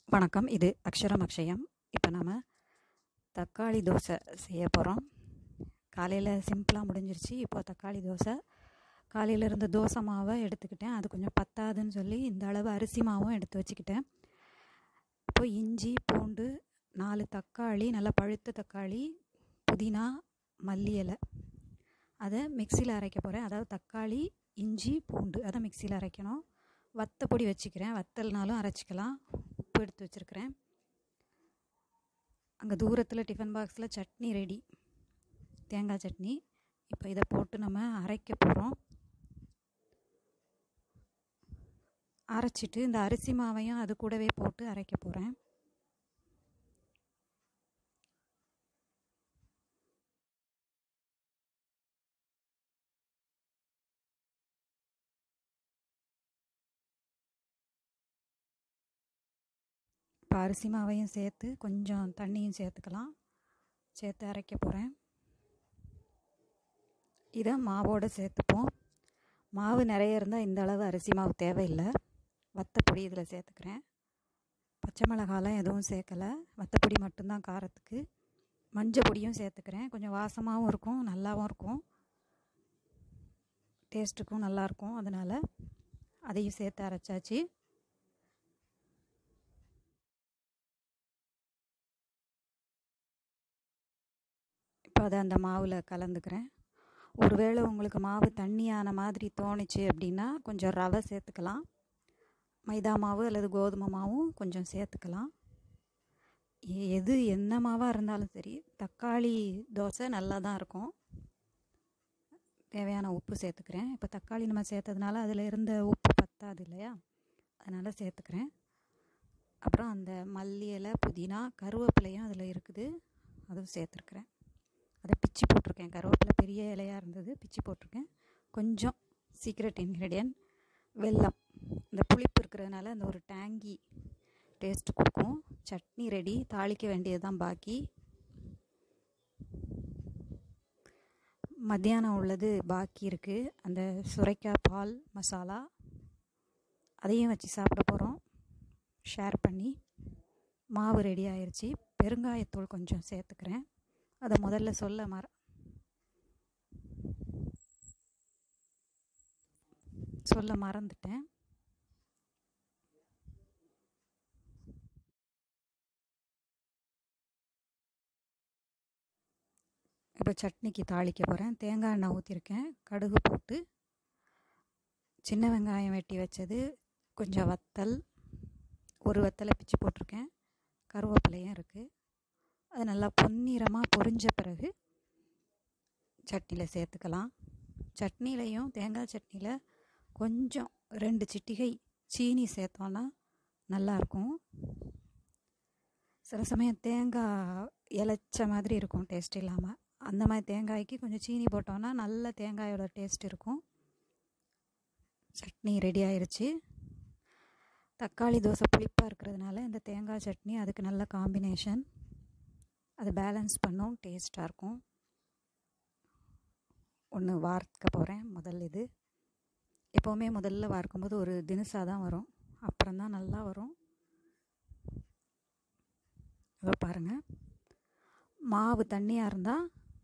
வணக்கம் இது அக்ஷரம் அக்ஷயம் இப்போ நம்ம தக்காளி தோசை செய்ய போகிறோம் காலையில் சிம்பிளாக முடிஞ்சிருச்சு இப்போ தக்காளி தோசை காலையில் இருந்த தோசை மாவை எடுத்துக்கிட்டேன் அது கொஞ்சம் பத்தாதுன்னு சொல்லி இந்த அளவு அரிசி மாவும் எடுத்து வச்சுக்கிட்டேன் இப்போ இஞ்சி பூண்டு நாலு தக்காளி நல்லா பழுத்த தக்காளி புதினா மல்லி இலை அதை மிக்சியில் அரைக்க போகிறேன் அதாவது தக்காளி இஞ்சி பூண்டு அதை மிக்சியில் அரைக்கணும் வத்தப்பொடி வச்சுக்கிறேன் வத்தல்னாலும் அரைச்சிக்கலாம் உப்பு எடுத்து வச்சுருக்கிறேன் அங்கே தூரத்தில் டிஃபன் பாக்ஸில் சட்னி ரெடி தேங்காய் சட்னி இப்போ இதை போட்டு நம்ம அரைக்க போகிறோம் அரைச்சிட்டு இந்த அரிசி மாவையும் அது கூடவே போட்டு அரைக்க போகிறேன் இப்போ அரிசி மாவையும் சேர்த்து கொஞ்சம் தண்ணியும் சேர்த்துக்கலாம் சேர்த்து அரைக்க போகிறேன் இதை மாவோடு சேர்த்துப்போம் மாவு நிறைய இருந்தால் இந்த அளவு அரிசி மாவு தேவையில்லை வத்தப்பொடி இதில் சேர்த்துக்கிறேன் பச்சை மிளகாலாம் எதுவும் சேர்க்கலை வத்தப்பொடி மட்டும்தான் காரத்துக்கு மஞ்சள் பொடியும் சேர்த்துக்கிறேன் கொஞ்சம் வாசமாகவும் இருக்கும் நல்லாவும் இருக்கும் டேஸ்ட்டுக்கும் நல்லாயிருக்கும் அதனால் அதையும் சேர்த்து அரைச்சாச்சு இப்போ அதை அந்த மாவில் கலந்துக்கிறேன் ஒருவேளை உங்களுக்கு மாவு தண்ணியான மாதிரி தோணுச்சு அப்படின்னா கொஞ்சம் ரவை சேர்த்துக்கலாம் மைதா மாவு அல்லது கோதுமை மாவும் கொஞ்சம் சேர்த்துக்கலாம் எது என்ன மாவாக இருந்தாலும் சரி தக்காளி தோசை நல்லா தான் இருக்கும் தேவையான உப்பு சேர்த்துக்கிறேன் இப்போ தக்காளி நம்ம சேர்த்ததுனால அதில் இருந்த உப்பு பத்தாது இல்லையா அதனால் சேர்த்துக்கிறேன் அப்புறம் அந்த மல்லி இலை புதினா கருவேப்பிலையும் அதில் இருக்குது அதுவும் சேர்த்துருக்குறேன் அதை பிச்சு போட்டிருக்கேன் கருவேப்பிலை பெரிய இலையாக இருந்தது பிச்சு போட்டிருக்கேன் கொஞ்சம் சீக்ரெட் இன்க்ரீடியன்ட் வெல்லம் இந்த புளிப்பு இருக்கிறதுனால அந்த ஒரு டேங்கி டேஸ்ட் கொடுக்கும் சட்னி ரெடி தாளிக்க வேண்டியது தான் பாக்கி மத்தியானம் உள்ளது பாக்கி இருக்குது அந்த சுரைக்காய் பால் மசாலா அதையும் வச்சு சாப்பிட போகிறோம் ஷேர் பண்ணி மாவு ரெடி ஆயிடுச்சு பெருங்காயத்தூள் கொஞ்சம் சேர்த்துக்கிறேன் அதை முதல்ல சொல்ல மற சொல்ல மறந்துட்டேன் இப்போ சட்னிக்கு தாளிக்க போகிறேன் தேங்காய் எண்ணெய் ஊற்றிருக்கேன் கடுகு போட்டு சின்ன வெங்காயம் வெட்டி வச்சது கொஞ்சம் வத்தல் ஒரு வத்தலை பிச்சு போட்டிருக்கேன் கருவேப்பிலையும் இருக்குது அது நல்லா பொன்னிறமாக பொரிஞ்ச பிறகு சட்னியில் சேர்த்துக்கலாம் சட்னிலையும் தேங்காய் சட்னியில் கொஞ்சம் ரெண்டு சிட்டிகை சீனி சேர்த்தோன்னா நல்லாயிருக்கும் சில சமயம் தேங்காய் இலைச்ச மாதிரி இருக்கும் டேஸ்ட் இல்லாமல் அந்த மாதிரி தேங்காய்க்கு கொஞ்சம் சீனி போட்டோன்னா நல்ல தேங்காயோட டேஸ்ட் இருக்கும் சட்னி ரெடி ஆயிடுச்சு தக்காளி தோசை புளிப்பாக இருக்கிறதுனால இந்த தேங்காய் சட்னி அதுக்கு நல்ல காம்பினேஷன் அது பேலன்ஸ் பண்ணும் டேஸ்ட்டாக இருக்கும் ஒன்று வார்க்க போகிறேன் முதல் இது எப்போவுமே முதல்ல வார்க்கும்போது ஒரு தினுசாக தான் வரும் அப்புறம் தான் நல்லா வரும் இதோ பாருங்கள் மாவு தண்ணியாக இருந்தால்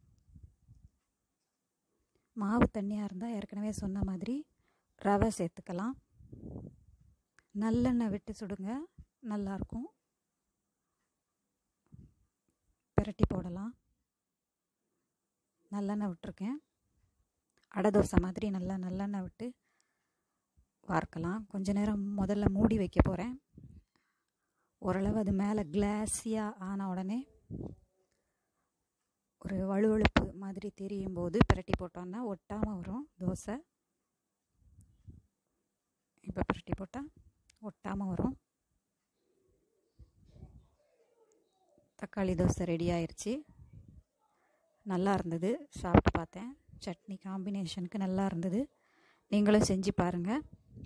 மாவு தண்ணியாக இருந்தால் ஏற்கனவே சொன்ன மாதிரி ரவை சேர்த்துக்கலாம் நல்லெண்ணெய் விட்டு சுடுங்க நல்லாயிருக்கும் பிரட்டி போடலாம் நல்லெண்ணெய் விட்டுருக்கேன் அடை தோசை மாதிரி நல்லா நல்லெண்ணெய் விட்டு வார்க்கலாம் கொஞ்ச நேரம் முதல்ல மூடி வைக்க போகிறேன் ஓரளவு அது மேலே கிளாஸியாக ஆன உடனே ஒரு வலுவழுப்பு மாதிரி தெரியும் போது பிரட்டி போட்டோன்னா ஒட்டாமல் வரும் தோசை இப்போ பிரட்டி போட்டால் ஒட்டாமல் வரும் தக்காளி தோசை ரெடி ஆயிடுச்சு நல்லா இருந்தது சாப்பிட்டு பார்த்தேன் சட்னி காம்பினேஷனுக்கு நல்லா இருந்தது நீங்களும் செஞ்சு பாருங்கள்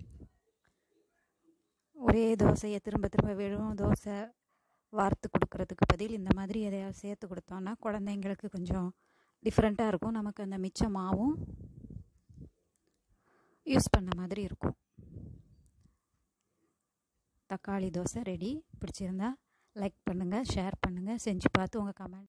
ஒரே தோசையை திரும்ப திரும்ப வெறும் தோசை வார்த்து கொடுக்கறதுக்கு பதில் இந்த மாதிரி எதையாவது சேர்த்து கொடுத்தோன்னா குழந்தைங்களுக்கு கொஞ்சம் டிஃப்ரெண்ட்டாக இருக்கும் நமக்கு அந்த மிச்ச மாவும் யூஸ் பண்ண மாதிரி இருக்கும் தக்காளி தோசை ரெடி பிடிச்சிருந்தா லைக் பண்ணுங்கள் ஷேர் பண்ணுங்கள் செஞ்சு பார்த்து உங்கள் கமெண்ட்